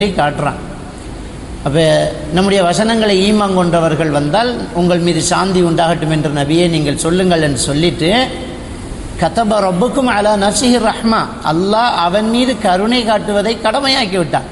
காட்டுறான் அப்போ நம்முடைய வசனங்களை ஈமான் கொண்டவர்கள் வந்தால் உங்கள் மீது சாந்தி உண்டாகட்டும் என்ற நபியை நீங்கள் சொல்லுங்கள் என்று சொல்லிட்டு கதப ரப்புக்கும் அலா நசிஹி ரஹ்மா அல்லாஹ் அவன் மீது கருணை காட்டுவதை கடமையாக்கி விட்டான்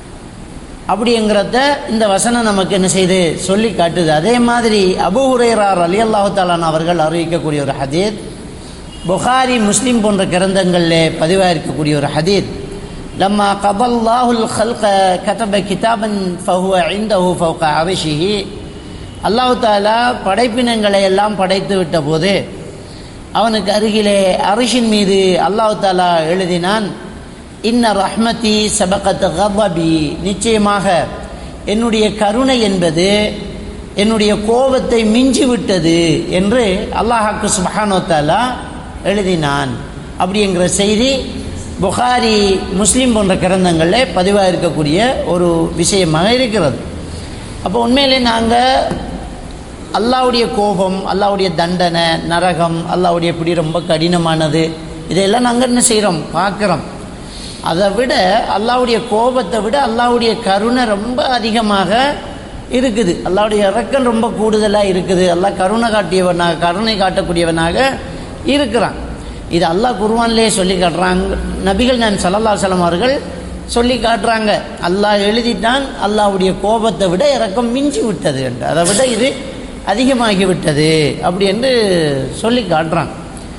அப்படிங்கிறத இந்த வசனம் நமக்கு என்ன செய்து சொல்லி காட்டுது அதே மாதிரி அபு உரையரார் அலி அல்லாஹு தாலான் அவர்கள் அறிவிக்கக்கூடிய ஒரு ஹதீத் புகாரி முஸ்லீம் போன்ற கிரந்தங்களில் பதிவாயிருக்கக்கூடிய ஒரு ஹதீத் لما قضى الله الخلق كتب كتابا فهو عنده فوق عرشه அல்லாஹ் தாலா படைப்பினங்களை எல்லாம் படைத்து விட்ட போது அவனுக்கு அருகிலே அரிஷின் மீது அல்லாஹ் தாலா எழுதினான் இன்ன ரஹ்மதி சபகத் கபபி நிச்சயமாக என்னுடைய கருணை என்பது என்னுடைய கோபத்தை மிஞ்சி விட்டது என்று அல்லாஹாக்கு சுபஹானோ தாலா எழுதினான் அப்படிங்கிற செய்தி புகாரி முஸ்லீம் போன்ற கிரந்தங்களில் பதிவாக இருக்கக்கூடிய ஒரு விஷயமாக இருக்கிறது அப்போ உண்மையிலே நாங்கள் அல்லாவுடைய கோபம் அல்லாவுடைய தண்டனை நரகம் அல்லாவுடைய பிடி ரொம்ப கடினமானது இதையெல்லாம் நாங்கள் என்ன செய்கிறோம் பார்க்குறோம் அதை விட அல்லாவுடைய கோபத்தை விட அல்லாவுடைய கருணை ரொம்ப அதிகமாக இருக்குது அல்லாவுடைய இறக்கம் ரொம்ப கூடுதலாக இருக்குது அல்லாஹ் கருணை காட்டியவனாக கருணை காட்டக்கூடியவனாக இருக்கிறான் இது அல்லாஹ் குருவான்லேயே சொல்லி காட்டுறாங்க நபிகள் நான் சல்லல்லா சலம் அவர்கள் சொல்லி காட்டுறாங்க அல்லாஹ் எழுதிட்டான் அல்லாஹ்வுடைய கோபத்தை விட இறக்கம் மிஞ்சி விட்டது என்று அதை விட இது அதிகமாகி விட்டது அப்படி என்று சொல்லி காட்டுறாங்க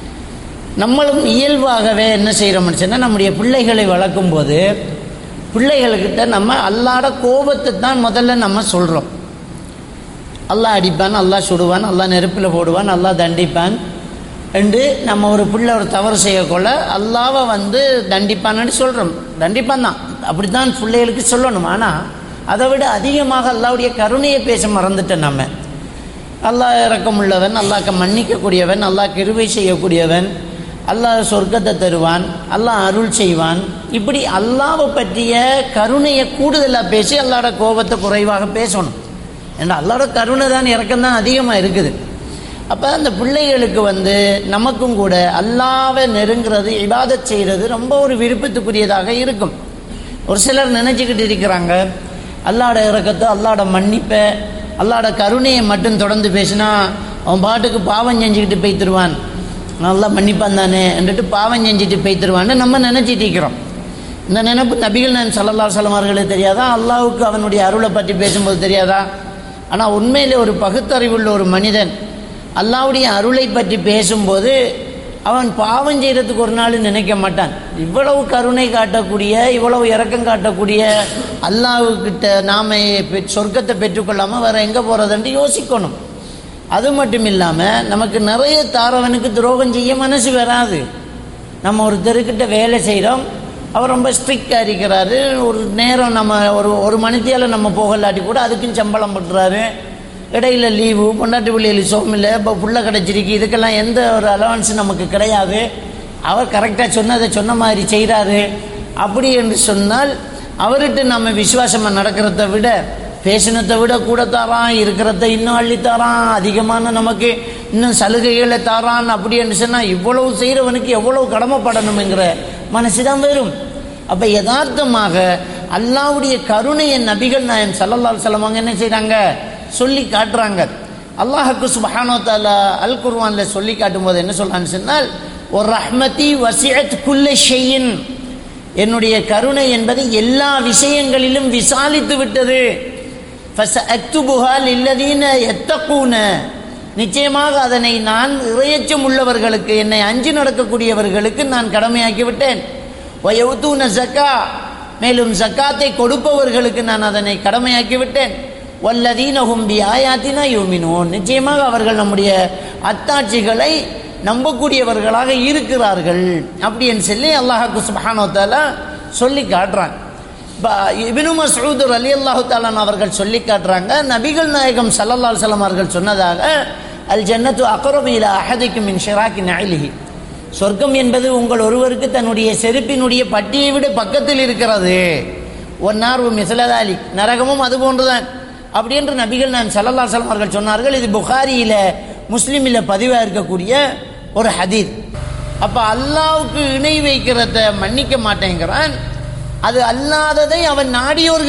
நம்மளும் இயல்பாகவே என்ன செய்கிறோம்னு சொன்னால் நம்முடைய பிள்ளைகளை வளர்க்கும் போது பிள்ளைகளுக்கிட்ட நம்ம அல்லாட கோபத்தை தான் முதல்ல நம்ம சொல்கிறோம் அல்லாஹ் அடிப்பான் அல்லாஹ் சுடுவான் அல்லாஹ் நெருப்பில் போடுவான் அல்லாஹ் தண்டிப்பான் என்று நம்ம ஒரு பிள்ளை ஒரு தவறு செய்யக்கொள்ள அல்லாவை வந்து தண்டிப்பான்னு சொல்கிறோம் தண்டிப்பான் தான் அப்படி தான் பிள்ளைகளுக்கு சொல்லணும் ஆனால் அதை விட அதிகமாக அல்லாவுடைய கருணையை பேச மறந்துட்டோம் நம்ம அல்லாஹ் இறக்கமுள்ளவன் அல்லாஹ்க்கு மன்னிக்கக்கூடியவன் அல்லாஹ் கிருவை செய்யக்கூடியவன் அல்லாஹ் சொர்க்கத்தை தருவான் அல்லாஹ் அருள் செய்வான் இப்படி அல்லாவை பற்றிய கருணையை கூடுதலாக பேசி அல்லாட கோபத்தை குறைவாக பேசணும் ஏன்னா அல்லாட கருணை தான் இறக்கம் தான் அதிகமாக இருக்குது அப்போ அந்த பிள்ளைகளுக்கு வந்து நமக்கும் கூட அல்லாவை நெருங்கிறது இபாதத் செய்கிறது ரொம்ப ஒரு விருப்பத்துக்குரியதாக இருக்கும் ஒரு சிலர் நினச்சிக்கிட்டு இருக்கிறாங்க அல்லாட இறக்கத்தை அல்லாட மன்னிப்பை அல்லாட கருணையை மட்டும் தொடர்ந்து பேசினா அவன் பாட்டுக்கு பாவம் செஞ்சுக்கிட்டு போய்த்துருவான் நல்லா மன்னிப்பான் தானே என்றுட்டு பாவம் செஞ்சுட்டு போய்த்துருவான்னு நம்ம நினச்சிட்டு இருக்கிறோம் இந்த நினைப்பு நபிகள் நான் சல்லல்லா சலம் அவர்களுக்கு தெரியாதா அல்லாவுக்கு அவனுடைய அருளை பற்றி பேசும்போது தெரியாதா ஆனால் உண்மையிலே ஒரு பகுத்தறிவுள்ள ஒரு மனிதன் அல்லாவுடைய அருளை பற்றி பேசும்போது அவன் பாவம் செய்கிறதுக்கு ஒரு நாள் நினைக்க மாட்டான் இவ்வளவு கருணை காட்டக்கூடிய இவ்வளவு இரக்கம் காட்டக்கூடிய அல்லாவுக்கிட்ட நாம பெ- சொர்க்கத்தை பெற்றுக்கொள்ளாமல் வேற எங்கே போகிறதுன்ட்டு யோசிக்கணும் அது மட்டும் இல்லாமல் நமக்கு நிறைய தாரவனுக்கு துரோகம் செய்ய மனசு வராது நம்ம ஒரு தெருக்கிட்ட வேலை செய்கிறோம் அவர் ரொம்ப ஸ்ட்ரிக்டாக இருக்கிறாரு ஒரு நேரம் நம்ம ஒரு ஒரு மணித்தியால் நம்ம போகலாட்டி கூட அதுக்கும் சம்பளம் பண்ணுறாரு இடையில லீவு பொண்டாட்டி பிள்ளைகள் சோமில்லை இப்போ புள்ள கிடச்சிருக்கு இதுக்கெல்லாம் எந்த ஒரு அலவன்ஸ் நமக்கு கிடையாது அவர் கரெக்டாக சொன்னதை சொன்ன மாதிரி செய்கிறாரு அப்படி என்று சொன்னால் அவர்கிட்ட நம்ம விசுவாசமாக நடக்கிறத விட பேசினத்தை விட கூட தாரான் இருக்கிறத இன்னும் அள்ளி தாரான் அதிகமான நமக்கு இன்னும் சலுகைகளை தாரான் அப்படி என்று சொன்னால் இவ்வளவு செய்கிறவனுக்கு எவ்வளவு கடமைப்படணுங்கிற மனசு தான் வரும் அப்போ யதார்த்தமாக அல்லாவுடைய கருணையை நபிகள் நாயன் சல்லல்லாஹு செல்லவங்க என்ன செய்கிறாங்க சொல்லி காட்டுறாங்க அல்லாஹுக்கு சுபஹானோ தாலா அல் குர்வான்ல சொல்லி காட்டும்போது என்ன சொல்றான்னு சொன்னால் ஒரு ரஹ்மதி வசியத் குல்ல ஷெய்யின் என்னுடைய கருணை என்பது எல்லா விஷயங்களிலும் விசாலித்து விட்டது ஃபசஅக்துபுஹா லில்லதீன யத்தகூன நிச்சயமாக அதனை நான் இறையச்சம் உள்ளவர்களுக்கு என்னை அஞ்சு நடக்கக்கூடியவர்களுக்கு நான் கடமையாக்கி விட்டேன் வயவுத்தூன ஜக்கா மேலும் ஜக்காத்தை கொடுப்பவர்களுக்கு நான் அதனை கடமையாக்கி விட்டேன் வல்லதீனஹும் பி ஆயாத்தினா யூமினோன் நிச்சயமாக அவர்கள் நம்முடைய அத்தாட்சிகளை நம்பக்கூடியவர்களாக இருக்கிறார்கள் அப்படின்னு சொல்லி அல்லாஹாக்கு சுபஹானோ தாலா சொல்லி காட்டுறாங்க இப்போ இபினு மசூத் அலி அல்லாஹு தாலான் அவர்கள் சொல்லி காட்டுறாங்க நபிகள் நாயகம் சல்லல்லா சலம் அவர்கள் சொன்னதாக அல் ஜன்னத்து அக்கரபில அஹதிக்கும் மின் ஷிராக்கி நயலிஹி சொர்க்கம் என்பது உங்கள் ஒருவருக்கு தன்னுடைய செருப்பினுடைய பட்டியை விட பக்கத்தில் இருக்கிறது ஒன்னார் மிசலதாலி நரகமும் அது போன்றுதான் அப்படி என்று நபிகள் நான் சல்லல்லா சலம் அவர்கள் சொன்னார்கள் இது புகாரியில் முஸ்லீமில் பதிவாக இருக்கக்கூடிய ஒரு ஹதீத் அப்போ அல்லாவுக்கு இணை வைக்கிறத மன்னிக்க மாட்டேங்கிறான் அது அல்லாததை அவன் நாடியோர்கள்